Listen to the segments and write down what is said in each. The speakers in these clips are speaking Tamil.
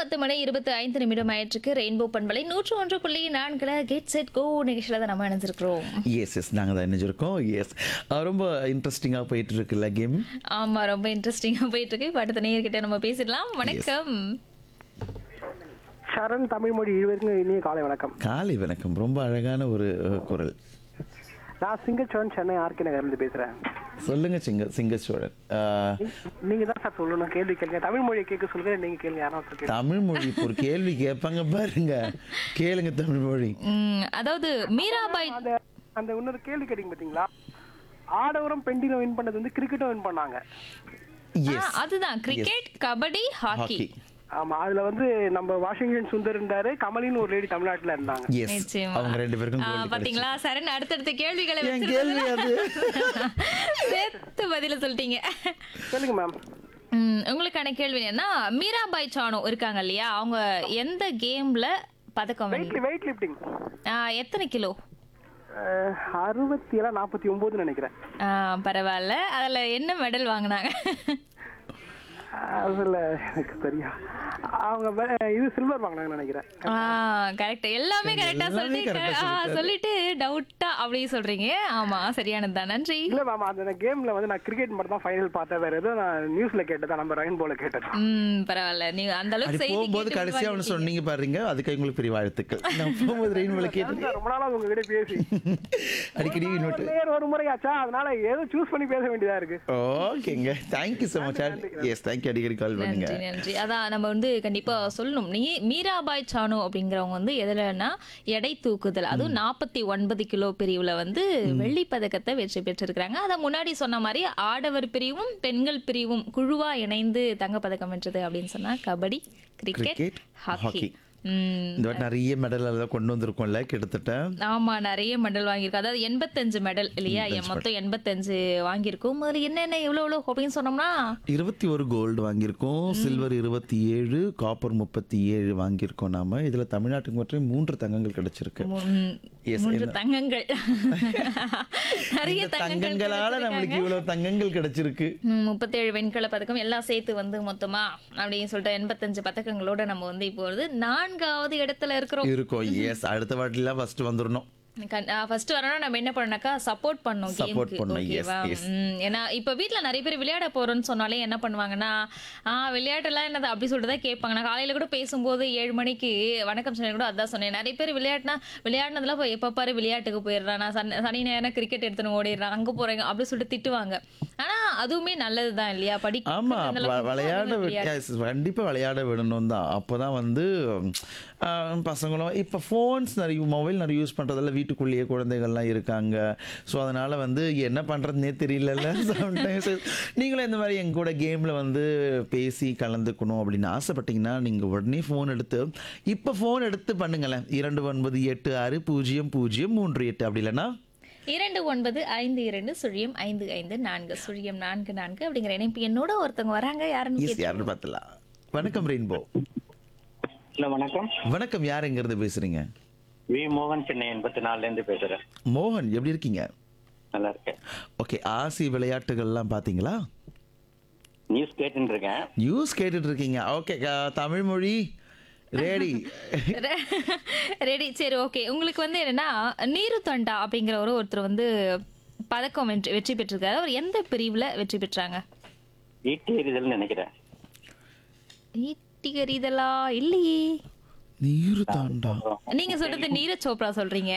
பத்து மணி இருபத்தி ஐந்து நிமிடம் ஆயிற்றுக்கு ரெயின்போ பண்பலை நூற்று ஒன்று புள்ளி நான்குல கெட் செட் கோ நிகழ்ச்சியில் தான் நம்ம இணைஞ்சிருக்கிறோம் எஸ் எஸ் நாங்கள் தான் இணைஞ்சிருக்கோம் எஸ் ரொம்ப இன்ட்ரெஸ்டிங்காக போயிட்டு இருக்குல்ல கேம் ஆமா ரொம்ப இன்ட்ரெஸ்டிங்கா போயிட்டு இருக்கு இப்ப அடுத்த நேயர்கிட்ட நம்ம பேசிடலாம் வணக்கம் சரண் தமிழ்மொழி இருவருக்கும் இனிய காலை வணக்கம் காலை வணக்கம் ரொம்ப அழகான ஒரு அஹ், குரல் நான் சிங்கச்சோழன் சென்னை ஆர்கே நகர்ல இருந்து பேசுறேன் சொல்லுங்க சிங்க சிங்கச்சோழன் அஹ், நீங்க தான் சார் சொல்லணும் கேள்வி கேளுங்க தமிழ் மொழியை கேட்க சொல்லுங்க நீங்க கேளுங்க யாரும் ஒருத்தர் கேளுங்க. தமிழ் மொழி இப்போ ஒரு கேள்வி கேட்பாங்க பாருங்க கேளுங்க தமிழ் மொழி உம், அதாவது மீராபாய் அந்த அந்த இன்னொரு கேள்வி கேட்டீங்க பாத்தீங்களா ஆடவரும் பெண்டிலும் வின் பண்ணது வந்து கிரிக்கெட்டும் வின் பண்ணாங்க ஆ, எஸ் அதுதான் கிரிக்கெட் கபடி ஹாக்கி ஹாக்கி ஆமா அதுல வந்து நம்ம வாஷிங்டன் சுந்தர் இருந்தாரு கமலின்னு ஒரு லேடி தமிழ்நாட்டுல இருந்தாங்க எஸ் நிச்சயமா. அவங்க ரெண்டு பேருக்கும் ஆ, gold பாத்தீங்களா சரண் அடுத்தடுத்த கேள்விகளை என் கேள்வி அது. வச்சிருந்ததுல சேர்த்து பதில சொல்லிட்டீங்க சொல்லுங்க மேம் உம், உங்களுக்கான கேள்வி என்ன மீராபாய் சானு இருக்காங்க இல்லையா அவங்க எந்த கேம்ல பதக்கம் வெயிட் வெள்ளி வெயிட் லிஃப்டிங் எத்தனை கிலோ அறுபத்தி ஏழா நாற்பத்தி ஒன்பதுன்னு நினைக்கிறேன் ஆ, பரவாயில்ல அதுல என்ன மெடல் வாங்கினாங்க அதுல எனக்கு தெரியா அவங்க வே- இது சில்வர் வாங்கினாங்கன்னு நினைக்கிறேன் கரெக்ட் எல்லாமே கரெக்டா எல்லாமே சொல்லிட்டு correct ஆ ஆ, சொல்லிட்டாரு. சொல்லிட்டு டவுட்டா அப்படி சொல்றீங்க ஆமா சரியானது தான் நன்றி இல்ல மேம் அந்த கேம்ல வந்து நான் கிரிக்கெட் மட்டும் தான் ஃபைனல் பார்த்தேன் வேற எதுவும் நான் நியூஸ்ல கேட்டதா நம்ம ரெயின் போல கேட்டது ம் பரவாயில்ல நீங்க அந்த அது அளவுக்கு செய்தி போகும்போது கேட்டு கடைசியா ஒன்று உருவாக்கிட்டீங்க. சொன்னீங்க பாருங்க அதுக்கு உங்களுக்கு பெரிய வாழ்த்துக்கள் நான் போகும்போது ரெயின் விளக்கு கேட்டு ரொம்ப நாளா உங்ககிட்ட பேசி அடிக்கடி ஒரு நோட்டு நேர் ஒரு முறை ஆச்சா அதனால ஏதோ சூஸ் பண்ணி பேச வேண்டியதா இருக்கு ஓகேங்க thank you so much yes thank you அடிக்கடி கால் பண்ணுங்க நன்றி நன்றி அதான் நம்ம வந்து கண்டிப்பா சொல்லணும் நீ மீராபாய் சானு அப்படிங்கிறவங்க வந்து எதுலன்னா எடை தூக்குதல் அதுவும் நாற்பத்தி ஒன்பது கிலோ பிரிவுல வந்து வெள்ளி பதக்கத்தை வெற்றி பெற்றிருக்கிறாங்க அதை முன்னாடி சொன்ன மாதிரி ஆடவர் பிரிவும் பெண்கள் பிரிவும் குழுவா இணைந்து தங்கப்பதக்கம் வென்றது அப்படின்னு சொன்னா kabaddi cricket Cricket, hockey hockey. ம் இந்த வாட்டி நிறைய மெடல் எல்லாம் கொண்டு வந்திருக்கோம்ல கிட்டத்தட்ட ஆமா நிறைய மெடல் வாங்கியிருக்கோம் அதாவது எண்பத்தஞ்சு மெடல் இல்லையா என் மொத்தம் எண்பத்தஞ்சு வாங்கியிருக்கோம் முதல்ல என்னென்ன எவ்வளவு எவ்வளவு அப்படின்னு சொன்னோம்னா இருபத்தி ஒரு கோல்டு வாங்கியிருக்கோம் சில்வர் இருபத்தி ஏழு காப்பர் முப்பத்தி ஏழு வாங்கியிருக்கோம் நாம இதுல தமிழ்நாட்டுக்கு மட்டும் மூன்று தங்கங்கள் கிடைச்சிருக்கு ம், Yes, மூன்று என்ன- தங்கங்கள் நிறைய இந்த தங்கங்கள் தங்கங்களால நம்மளுக்கு இவ்வளவு தங்கங்கள் கிடைச்சிருக்கு ம், முப்பத்தேழு வெண்கல பதக்கம் எல்லாம் சேர்த்து வந்து மொத்தமா அப்படின்னு சொல்லிட்டு எண்பத்தஞ்சு பதக்கங்களோட நம்ம வந்து இப்போ வந்து நான்காவது இடத்துல இருக்கிறோம் இருக்கும் எஸ் அடுத்த வாட்டிலாம் ஃபர்ஸ்ட் வந்துடணும் ஃபர்ஸ்ட் வரணும் நம்ம என்ன பண்ணனாக்கா சப்போர்ட் பண்ணோம் Support கேமுக்கு பண்ணணும், yes, ஓகேவா yes. ம், ஏன்னா இப்போ வீட்ல நிறைய பேர் விளையாட போறோம்னு சொன்னாலே என்ன பண்ணுவாங்கன்னா ஆ விளையாட்டுலாம் என்னது அப்படி சொல்லிட்டு தான் கேட்பாங்க நான் காலையில கூட பேசும்போது ஏழு மணிக்கு வணக்கம் சொன்ன கூட அதான் சொன்னேன் நிறைய பேர் விளையாட்டுனா விளையாடினதுல போய் எப்ப பாரு விளையாட்டுக்கு போயிடுறான் நான் சனி சனி நேரம் கிரிக்கெட் எடுத்துன்னு ஓடிடுறான் அங்க போறேங்க அப்படி சொல்லிட்டு திட்டுவாங்க ஆனா அதுவுமே நல்லதுதான் இல்லையா படி ஆமா வ- விளையாட வி- yes, கண்டிப்பா விளையாட விடணும் தான் அப்போதான் வந்து ஆ, பசங்களும் இப்போ ஃபோன்ஸ் நிறைய மொபைல் நிறைய யூஸ் பண்றதால வீட்டுக்குள்ளேயே குழந்தைகள்லாம் இருக்காங்க ஸோ அதனால வந்து என்ன பண்றதுனே தெரியலல்ல சம்டைம்ஸ் நீங்களும் இந்த மாதிரி எங்க கூட கேம்ல வந்து பேசி கலந்துக்கணும் அப்படின்னு ஆசைப்பட்டீங்கன்னா நீங்க உடனே ஃபோன் எடுத்து இப்போ ஃபோன் எடுத்து பண்ணுங்களேன் இரண்டு ஒன்பது எட்டு ஆறு பூஜ்ஜியம் பூஜ்ஜியம் மூன்று எட்டு அப்படி இல்லைன்னா இரண்டு ஒன்பது ஐந்து இரண்டு சுழியம் ஐந்து ஐந்து நான்கு சுழியம் நான்கு நான்கு அப்படிங்கிற இணைப்பு என்னோட ஒருத்தவங்க வராங்க யாருன்னு எஸ் யாருன்னு பார்த்தலாம் வணக்கம் ரெயின்போ ஹலோ வணக்கம் வணக்கம் யார் எங்கிறது பேசுறீங்க வி மோகன் சென்னை எண்பத்தி நாலுல இருந்து பேசுறேன் மோகன் எப்படி இருக்கீங்க நல்லா இருக்கேன் ஓகே ஆசி விளையாட்டுகள்லாம் பார்த்தீங்களா நியூஸ் கேட்டுட்டு இருக்கேன் நியூஸ் கேட்டுட்டு இருக்கீங்க ஓகே தமிழ் மொழி ரெடி ரெடி சரி ஓகே உங்களுக்கு வந்து என்னன்னா நீரு தண்டா அப்படிங்கிற ஒரு ஒருத்தர் வந்து பதக்கம் வெற்றி வெற்றி பெற்றிருக்காரு அவர் எந்த பிரிவுல வெற்றி பெற்றாங்க ஈட்டி எறிதல்னு நினைக்கிறேன் ஈட்டிகரிதலா இல்லையே நீரு தாண்டா நீங்க சொல்றது நீரஜ் சோப்ரா சொல்றீங்க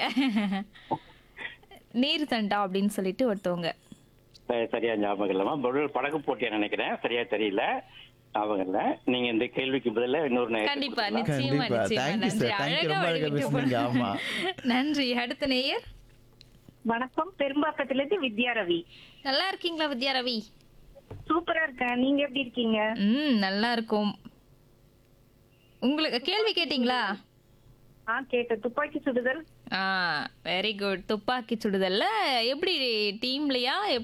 நீர் தண்டா அப்படின்னு சொல்லிட்டு ஒருத்தவங்க சரி- சரியா ஞாபகம் இல்லாம பொருள் படகு போட்டியா நினைக்கிறேன் சரியா தெரியல ஞாபகம் இல்ல நீங்க இந்த கேள்விக்கு பதிலா இன்னொரு நேயர் கண்டிப்பா கொடுக்கலாம். நிச்சயமா கண்டிப்பா. நிச்சயமா Thank you, sir. நன்றி Thank you. அழகா ரொம்ப அழகா வழிவிட்டு பேசுனீங்க. ஆமா. நன்றி அடுத்த நேயர் வணக்கம் பெரும்பாக்கத்துல இருந்து வித்யா ரவி நல்லா இருக்கீங்களா வித்யா ரவி சூப்பரா இருக்கேன் நீங்க எப்படி இருக்கீங்க ம் நல்லா இருக்கும் உங்களுக்கு கேள்வி கேட்டிங்களா ஆ கேட்ட துப்பாக்கி சுடுதல் ஆ வெரி குட் துப்பாக்கி சுடுதல்ல எப்படி டீம்லயா